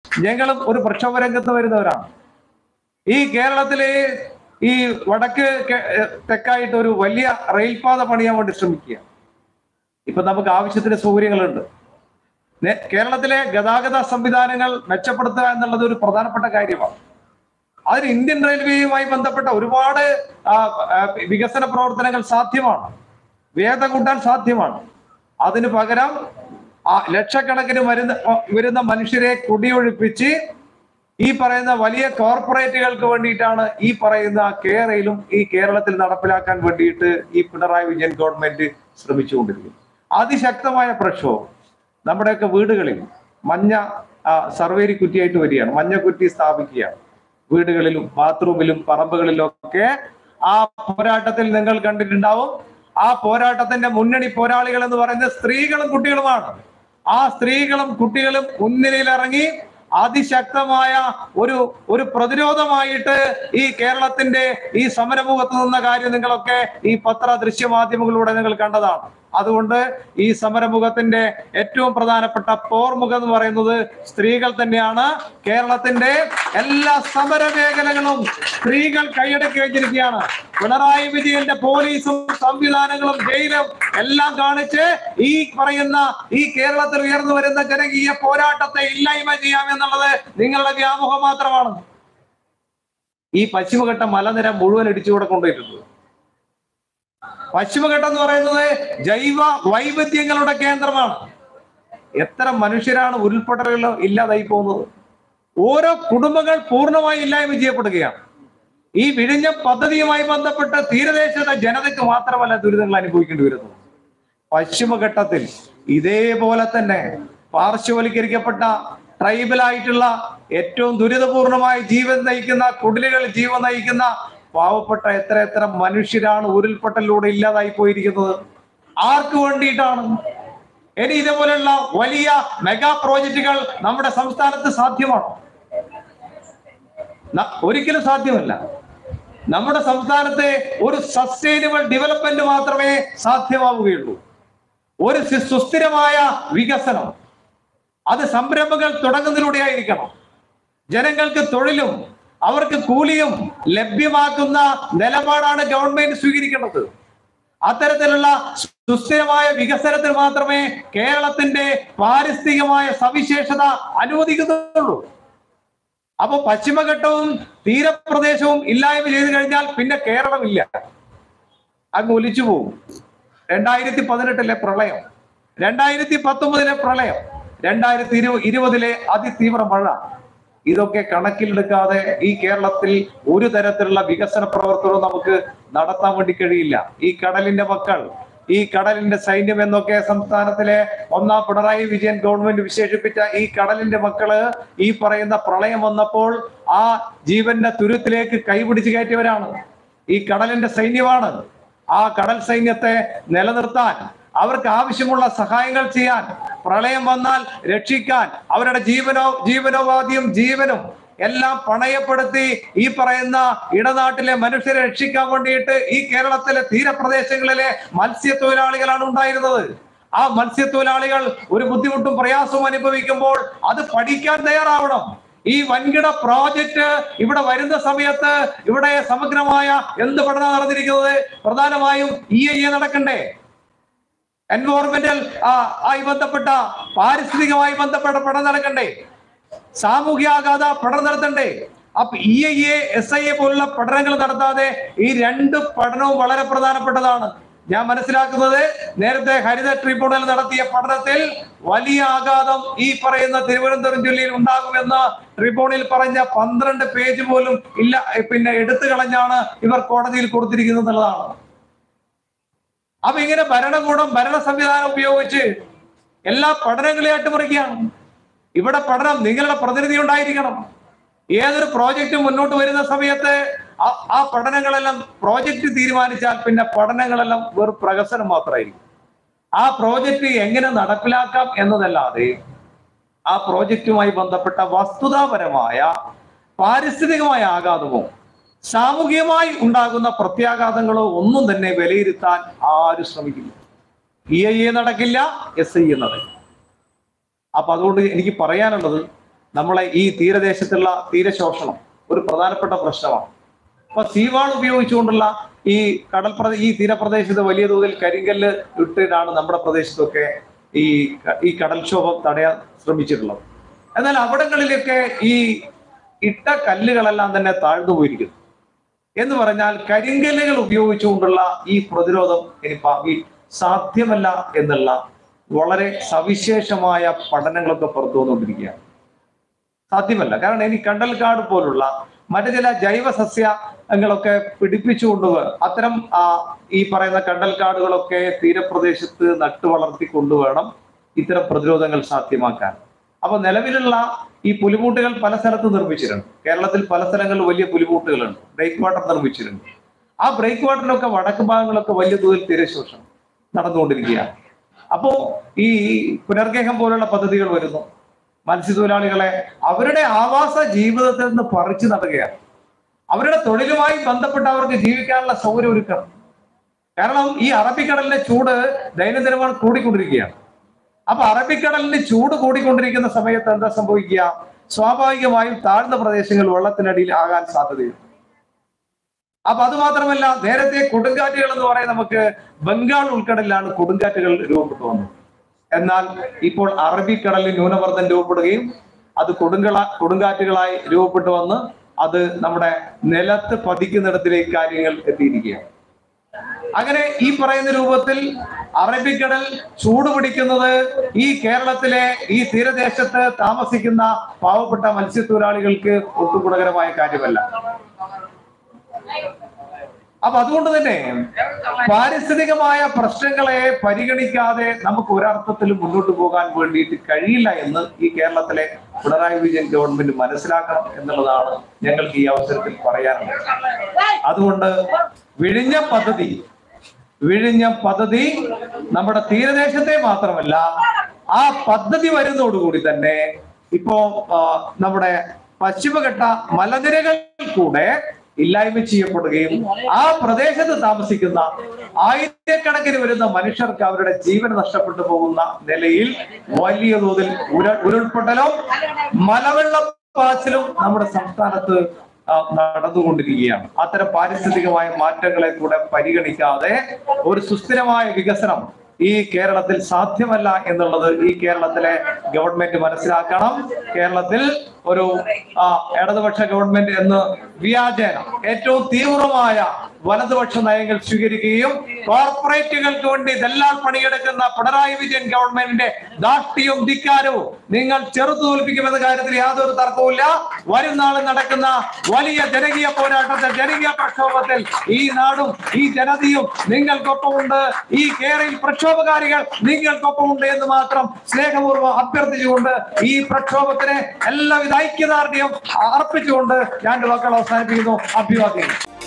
ഞങ്ങളും ഒരു പ്രക്ഷോഭ രംഗത്ത് വരുന്നവരാണ് ഈ കേരളത്തിലെ ഈ വടക്ക് കെ- തെക്കായിട്ട് ഒരു വലിയ റെയിൽപാത പണിയാൻ വേണ്ടി ശ്രമിക്കുക ഇപ്പൊ നമുക്ക് ആവശ്യത്തിന് സൗകര്യങ്ങളുണ്ട് നേ- കേരളത്തിലെ ഗതാഗത സംവിധാനങ്ങൾ മെച്ചപ്പെടുത്തുക എന്നുള്ളത് ഒരു പ്രധാനപ്പെട്ട കാര്യമാണ് അതിന് ഇന്ത്യൻ റെയിൽവേയുമായി ബന്ധപ്പെട്ട ഒരുപാട് ആ, ആ, വികസന പ്രവർത്തനങ്ങൾ സാധ്യമാണ് വേഗത കൂട്ടാൻ സാധ്യമാണ് അതിന് പകരം ആ ലക്ഷക്കണക്കിന് വരുന്ന വരുന്ന മനുഷ്യരെ കുടിയൊഴിപ്പിച്ച് ഈ പറയുന്ന വലിയ കോർപ്പറേറ്റുകൾക്ക് വേണ്ടിയിട്ടാണ് ഈ പറയുന്ന കേരളയിലും ഈ കേരളത്തിൽ നടപ്പിലാക്കാൻ വേണ്ടിയിട്ട് ഈ പിണറായി വിജയൻ ഗവൺമെന്റ് ശ്രമിച്ചുകൊണ്ടിരിക്കുന്നു അതിശക്തമായ പ്രക്ഷോഭം നമ്മുടെയൊക്കെ വീടുകളിൽ മഞ്ഞ ആ, സർവേരി കുറ്റിയായിട്ട് വരികയാണ് മഞ്ഞ കുറ്റി സ്ഥാപിക്കുകയാണ് വീടുകളിലും ബാത്റൂമിലും പറമ്പുകളിലും ഒക്കെ ആ പോരാട്ടത്തിൽ നിങ്ങൾ കണ്ടിട്ടുണ്ടാവും ആ പോരാട്ടത്തിന്റെ മുന്നണി പോരാളികൾ എന്ന് പറയുന്നത് സ്ത്രീകളും കുട്ടികളുമാണ് ആ സ്ത്രീകളും കുട്ടികളും മുൻനിരയിലിറങ്ങി അതിശക്തമായ ഒരു ഒരു പ്രതിരോധമായിട്ട് ഈ കേരളത്തിന്റെ ഈ സമരമുഖത്ത് നിന്ന കാര്യം നിങ്ങളൊക്കെ ഈ പത്ര ദൃശ്യമാധ്യമങ്ങളിലൂടെ നിങ്ങൾ കണ്ടതാണ് അതുകൊണ്ട് ഈ സമരമുഖത്തിന്റെ ഏറ്റവും പ്രധാനപ്പെട്ട പോർമുഖം എന്ന് പറയുന്നത് സ്ത്രീകൾ തന്നെയാണ് കേരളത്തിന്റെ എല്ലാ സമര മേഖലകളും സ്ത്രീകൾ കൈയടക്കി വെച്ചിരിക്കുകയാണ് പിണറായി വിജയന്റെ പോലീസും സംവിധാനങ്ങളും ജയിലും എല്ലാം കാണിച്ച് ഈ പറയുന്ന ഈ കേരളത്തിൽ ഉയർന്നു വരുന്ന ജനകീയ പോരാട്ടത്തെ ഇല്ലായ്മ ചെയ്യാമെന്നുള്ളത് നിങ്ങളുടെ വ്യാമോഹം മാത്രമാണ് ഈ പശ്ചിമഘട്ട മലനിര മുഴുവൻ ഇടിച്ചുകൂടെ കൊണ്ടുപോയിട്ടുണ്ട് പശ്ചിമഘട്ടം എന്ന് പറയുന്നത് ജൈവ വൈവിധ്യങ്ങളുടെ കേന്ദ്രമാണ് എത്ര മനുഷ്യരാണ് ഉരുൾപൊട്ടലുകൾ ഇല്ലാതായി പോകുന്നത് ഓരോ കുടുംബങ്ങൾ പൂർണ്ണമായി ഇല്ലായ്മ ചെയ്യപ്പെടുകയാണ് ഈ വിഴിഞ്ഞം പദ്ധതിയുമായി ബന്ധപ്പെട്ട് തീരദേശത്തെ ജനതയ്ക്ക് മാത്രമല്ല ദുരിതങ്ങൾ അനുഭവിക്കേണ്ടി വരുന്നത് പശ്ചിമഘട്ടത്തിൽ ഇതേപോലെ തന്നെ പാർശ്വവൽക്കരിക്കപ്പെട്ട ട്രൈബൽ ആയിട്ടുള്ള ഏറ്റവും ദുരിതപൂർണമായ ജീവൻ നയിക്കുന്ന കുടിലുകൾ ജീവൻ നയിക്കുന്ന പാവപ്പെട്ട എത്ര എത്ര മനുഷ്യരാണ് ഉരുൾപൊട്ടലിലൂടെ ഇല്ലാതായി പോയിരിക്കുന്നത് ആർക്ക് വേണ്ടിയിട്ടാണ് ഇനി ഇതുപോലെയുള്ള വലിയ മെഗാ പ്രോജക്റ്റുകൾ നമ്മുടെ സംസ്ഥാനത്ത് സാധ്യമാണോ ന- ഒരിക്കലും സാധ്യമല്ല നമ്മുടെ സംസ്ഥാനത്തെ ഒരു സസ്റ്റൈനബിൾ ഡെവലപ്മെന്റ് മാത്രമേ സാധ്യമാവുകയുള്ളൂ ഒരു സു- സുസ്ഥിരമായ വികസനം അത് സംരംഭങ്ങൾ തുടങ്ങുന്നതിലൂടെയായിരിക്കണം ജനങ്ങൾക്ക് തൊഴിലും അവർക്ക് കൂലിയും ലഭ്യമാക്കുന്ന നിലപാടാണ് ഗവൺമെന്റ് സ്വീകരിക്കേണ്ടത് അത്തരത്തിലുള്ള സുസ്ഥിരമായ വികസനത്തിന് മാത്രമേ കേരളത്തിന്റെ പാരിസ്ഥിതികമായ സവിശേഷത അനുവദിക്കുന്നുള്ളൂ അപ്പൊ പശ്ചിമഘട്ടവും തീരപ്രദേശവും ഇല്ലായ്മ ചെയ്തു കഴിഞ്ഞാൽ പിന്നെ കേരളമില്ല അങ്ങ് ഒലിച്ചു പോകും രണ്ടായിരത്തി പതിനെട്ടിലെ പ്രളയം രണ്ടായിരത്തി പത്തൊമ്പതിലെ പ്രളയം രണ്ടായിരത്തി ഇരു ഇരുപതിലെ അതിതീവ്ര മഴ ഇതൊക്കെ കണക്കിലെടുക്കാതെ ഈ കേരളത്തിൽ ഒരു തരത്തിലുള്ള വികസന പ്രവർത്തനവും നമുക്ക് നടത്താൻ വേണ്ടി കഴിയില്ല ഈ കടലിന്റെ മക്കൾ ഈ കടലിന്റെ സൈന്യം എന്നൊക്കെ സംസ്ഥാനത്തിലെ ഒന്നാം പിണറായി വിജയൻ ഗവൺമെന്റ് വിശേഷിപ്പിച്ച ഈ കടലിന്റെ മക്കള് ഈ പറയുന്ന പ്രളയം വന്നപ്പോൾ ആ ജീവന്റെ തുരുത്തിലേക്ക് കൈപിടിച്ചു കയറ്റിയവരാണ് ഈ കടലിന്റെ സൈന്യമാണ് ആ കടൽ സൈന്യത്തെ നിലനിർത്താൻ അവർക്ക് ആവശ്യമുള്ള സഹായങ്ങൾ ചെയ്യാൻ പ്രളയം വന്നാൽ രക്ഷിക്കാൻ അവരുടെ ജീവനോ ജീവനോപാധിയും ജീവനും എല്ലാം പണയപ്പെടുത്തി ഈ പറയുന്ന ഇടനാട്ടിലെ മനുഷ്യരെ രക്ഷിക്കാൻ വേണ്ടിയിട്ട് ഈ കേരളത്തിലെ തീരപ്രദേശങ്ങളിലെ മത്സ്യത്തൊഴിലാളികളാണ് ഉണ്ടായിരുന്നത് ആ മത്സ്യത്തൊഴിലാളികൾ ഒരു ബുദ്ധിമുട്ടും പ്രയാസവും അനുഭവിക്കുമ്പോൾ അത് പഠിക്കാൻ തയ്യാറാവണം ഈ വൻകിട പ്രോജക്റ്റ് ഇവിടെ വരുന്ന സമയത്ത് ഇവിടെ സമഗ്രമായ എന്ത് പഠനം നടന്നിരിക്കുന്നത് പ്രധാനമായും ഇ ഐ എ നടക്കണ്ടേ എൻവയോൺമെന്റൽ ആയി ബന്ധപ്പെട്ട പാരിസ്ഥിതികമായി ബന്ധപ്പെട്ട പഠനം നടക്കണ്ടേ സാമൂഹ്യാഘാത പഠനം നടത്തണ്ടേ അപ്പൊ E I A S I A പോലുള്ള പഠനങ്ങൾ നടത്താതെ ഈ രണ്ട് പഠനവും വളരെ പ്രധാനപ്പെട്ടതാണ് ഞാൻ മനസ്സിലാക്കുന്നത് നേരത്തെ ഹരിത ട്രിബ്യൂണൽ നടത്തിയ പഠനത്തിൽ വലിയ ആഘാതം ഈ പറയുന്ന തിരുവനന്തപുരം ജില്ലയിൽ ഉണ്ടാകുമെന്ന് ട്രിബ്യൂണൽ പറഞ്ഞ പന്ത്രണ്ട് പേജ് പോലും ഇല്ല പിന്നെ എടുത്തു കളഞ്ഞാണ് ഇവർ കോടതിയിൽ കൊടുത്തിരിക്കുന്നത് എന്നുള്ളതാണ് അപ്പൊ ഇങ്ങനെ ഭരണകൂടം ഭരണ സംവിധാനം ഉപയോഗിച്ച് എല്ലാ പഠനങ്ങളെയും അട്ടിമറിക്കുകയാണ് ഇവിടെ പഠനം നിങ്ങളുടെ പ്രതിനിധി ഉണ്ടായിരിക്കണം ഏതൊരു പ്രോജക്റ്റ് മുന്നോട്ട് വരുന്ന സമയത്ത് ആ- ആ പഠനങ്ങളെല്ലാം പ്രോജക്റ്റ് തീരുമാനിച്ചാൽ പിന്നെ പഠനങ്ങളെല്ലാം വെറും പ്രഹസനം മാത്രമായിരിക്കും ആ പ്രോജക്റ്റ് എങ്ങനെ നടപ്പിലാക്കാം എന്നതല്ലാതെ ആ പ്രോജക്റ്റുമായി ബന്ധപ്പെട്ട വസ്തുതാപരമായ പാരിസ്ഥിതികമായ ആഘാതമോ സാമൂഹികമായി ഉണ്ടാകുന്ന പ്രത്യാഘാതങ്ങളോ ഒന്നും തന്നെ വിലയിരുത്താൻ ആരും ശ്രമിക്കില്ല ഇ ഐ എ നടക്കില്ല എസ് ഐ എ നടക്കില്ല അപ്പൊ അതുകൊണ്ട് എനിക്ക് പറയാനുള്ളത് നമ്മളെ ഈ തീരദേശത്തുള്ള തീരശോഷണം ഒരു പ്രധാനപ്പെട്ട പ്രശ്നമാണ് അപ്പൊ സീവാൾ ഉപയോഗിച്ചുകൊണ്ടുള്ള ഈ കടൽ പ്രദേ ഈ തീരപ്രദേശത്ത് വലിയ തോതിൽ കരിങ്കല്ല് ഇട്ടിട്ടാണ് നമ്മുടെ പ്രദേശത്തൊക്കെ ഈ ക- ഈ കടൽക്ഷോഭം തടയാൻ ശ്രമിച്ചിട്ടുള്ളത് എന്നാൽ അവിടങ്ങളിലൊക്കെ ഈ ഇട്ട കല്ലുകളെല്ലാം തന്നെ താഴ്ന്നു പോയിരിക്കുന്നു എന്ന് പറഞ്ഞാൽ കരിങ്കല്ലുകൾ ഉപയോഗിച്ചുകൊണ്ടുള്ള ഈ പ്രതിരോധം ഇനി ഭാവി സാധ്യമല്ല എന്നുള്ള വളരെ സവിശേഷമായ പഠനങ്ങളൊക്കെ പുറത്തു വന്നുകൊണ്ടിരിക്കുകയാണ് സാധ്യമല്ല കാരണം ഇനി കണ്ടൽക്കാട് പോലുള്ള മറ്റു ചില ജൈവ സസ്യങ്ങളൊക്കെ പിടിപ്പിച്ചുകൊണ്ട് അത്തരം ആ, ഈ പറയുന്ന കണ്ടൽക്കാടുകളൊക്കെ തീരപ്രദേശത്ത് നട്ടു വളർത്തി കൊണ്ടുവേണം ഇത്തരം പ്രതിരോധങ്ങൾ സാധ്യമാക്കാൻ അപ്പൊ നിലവിലുള്ള ഈ പുലിമൂട്ടുകൾ പല സ്ഥലത്ത് നിർമ്മിച്ചിട്ടുണ്ട് കേരളത്തിൽ പല സ്ഥലങ്ങളിൽ വലിയ പുലിമൂട്ടുകളുണ്ട് ബ്രേക്ക് വാട്ടർ നിർമ്മിച്ചിട്ടുണ്ട് ആ ബ്രേക്ക് വാട്ടറിലൊക്കെ വടക്ക് ഭാഗങ്ങളൊക്കെ വലിയ തോതിൽ തീരശോഷണം നടന്നുകൊണ്ടിരിക്കുകയാണ് അപ്പോ ഈ പുനർഗേഹം പോലുള്ള പദ്ധതികൾ വരുന്നു മത്സ്യത്തൊഴിലാളികളെ അവരുടെ ആവാസ ജീവിതത്തിൽ നിന്ന് പറിച്ചു നടുകയാണ് അവരുടെ തൊഴിലുമായി ബന്ധപ്പെട്ട് അവർക്ക് ജീവിക്കാനുള്ള സൗകര്യം ഒരുക്കണം കാരണം ഈ അറബിക്കടലിലെ ചൂട് ദൈനംദിനമായി കൂടിക്കൊണ്ടിരിക്കുകയാണ് അപ്പൊ അറബിക്കടലിന് ചൂട് കൂടിക്കൊണ്ടിരിക്കുന്ന സമയത്ത് എന്താ സംഭവിക്കുക സ്വാഭാവികമായും താഴ്ന്ന പ്രദേശങ്ങൾ വെള്ളത്തിനടിയിൽ ആകാൻ സാധ്യതയുണ്ട് അപ്പൊ അത് മാത്രമല്ല നേരത്തെ കൊടുങ്കാറ്റുകൾ എന്ന് പറയാൻ നമുക്ക് ബംഗാൾ ഉൾക്കടലിലാണ് കൊടുങ്കാറ്റുകൾ രൂപപ്പെട്ടു വന്നത് എന്നാൽ ഇപ്പോൾ അറബിക്കടലിൽ ന്യൂനമർദ്ദം രൂപപ്പെടുകയും അത് കൊടുങ്കള കൊടുങ്കാറ്റുകളായി രൂപപ്പെട്ടു വന്ന് അത് നമ്മുടെ നിലത്ത് പതിക്കുന്നിടത്തിലേക്ക് കാര്യങ്ങൾ എത്തിയിരിക്കുകയാണ് അങ്ങനെ ഈ പറയുന്ന രൂപത്തിൽ അറബിക്കടൽ ചൂട് പിടിക്കുന്നത് ഈ കേരളത്തിലെ ഈ തീരദേശത്ത് താമസിക്കുന്ന പാവപ്പെട്ട മത്സ്യത്തൊഴിലാളികൾക്ക് ഒട്ടും ഗുണകരമായ കാര്യമല്ല അപ്പൊ അതുകൊണ്ട് തന്നെ പാരിസ്ഥിതികമായ പ്രശ്നങ്ങളെ പരിഗണിക്കാതെ നമുക്ക് ഒരർത്ഥത്തിലും മുന്നോട്ട് പോകാൻ വേണ്ടിയിട്ട് കഴിയില്ല എന്ന് ഈ കേരളത്തിലെ പിണറായി വിജയൻ ഗവൺമെന്റ് മനസ്സിലാക്കണം എന്നുള്ളതാണ് ഞങ്ങൾക്ക് ഈ അവസരത്തിൽ പറയാനുള്ളത് അതുകൊണ്ട് വിഴിഞ്ഞ പദ്ധതി വിഴിഞ്ഞ പദ്ധതി നമ്മുടെ തീരദേശത്തെ മാത്രമല്ല ആ പദ്ധതി വരുന്നതോടുകൂടി തന്നെ ഇപ്പോ ആ, നമ്മുടെ പശ്ചിമഘട്ട മലനിരകൾ കൂടെ ഇല്ലായ്മ ചെയ്യപ്പെടുകയും ആ പ്രദേശത്ത് താമസിക്കുന്ന ആയിരക്കണക്കിന് വരുന്ന മനുഷ്യർക്ക് അവരുടെ ജീവൻ നഷ്ടപ്പെട്ടു പോകുന്ന നിലയിൽ വലിയ തോതിൽ ഉരുൾ ഉരുൾപൊട്ടലും മലവെള്ളപ്പാച്ചിലും നമ്മുടെ സംസ്ഥാനത്ത് ആ, നടന്നുകൊണ്ടിരിക്കുകയാണ് അത്തരം പാരിസ്ഥിതികമായ മാറ്റങ്ങളെ കൂടെ പരിഗണിക്കാതെ ഒരു സുസ്ഥിരമായ വികസനം ഈ കേരളത്തിൽ സാധ്യമല്ല എന്നുള്ളത് ഈ കേരളത്തിലെ ഗവൺമെന്റ് മനസ്സിലാക്കണം കേരളത്തിൽ ഒരു ആ, ഇടതുപക്ഷ ഗവൺമെന്റ് എന്ന് വ്യാജേന ഏറ്റവും തീവ്രമായ വലതുപക്ഷ നയങ്ങൾ സ്വീകരിക്കുകയും കോർപ്പറേറ്റുകൾക്ക് വേണ്ടി ദല്ലാൽ പണിയെടുക്കുന്ന പിണറായി വിജയൻ ഗവൺമെന്റിന്റെ ദാഷ്ട്യവും ധിക്കാരവും നിങ്ങൾ ചെറുത്തു തോൽപ്പിക്കുമെന്ന കാര്യത്തിൽ യാതൊരു തർക്കവുമില്ല വരും നാളിൽ നടക്കുന്ന വലിയ ജനകീയ പോരാട്ടത്തിൽ ജനകീയ പ്രക്ഷോഭത്തിൽ ഈ നാടും ഈ ജനതയും നിങ്ങൾക്കൊപ്പമുണ്ട് ഈ കേരളയിൽ പ്രക്ഷോഭകാരികൾ നിങ്ങൾക്കൊപ്പമുണ്ട് എന്ന് മാത്രം സ്നേഹപൂർവ്വം അഭ്യർത്ഥിച്ചുകൊണ്ട് ഈ പ്രക്ഷോഭത്തിന് എല്ലാവിധ ഐക്യദാർഢ്യം അർപ്പിച്ചുകൊണ്ട് ഞാൻ വാക്കുകൾ അവസാനിപ്പിക്കുന്നു അഭിവാദ്യം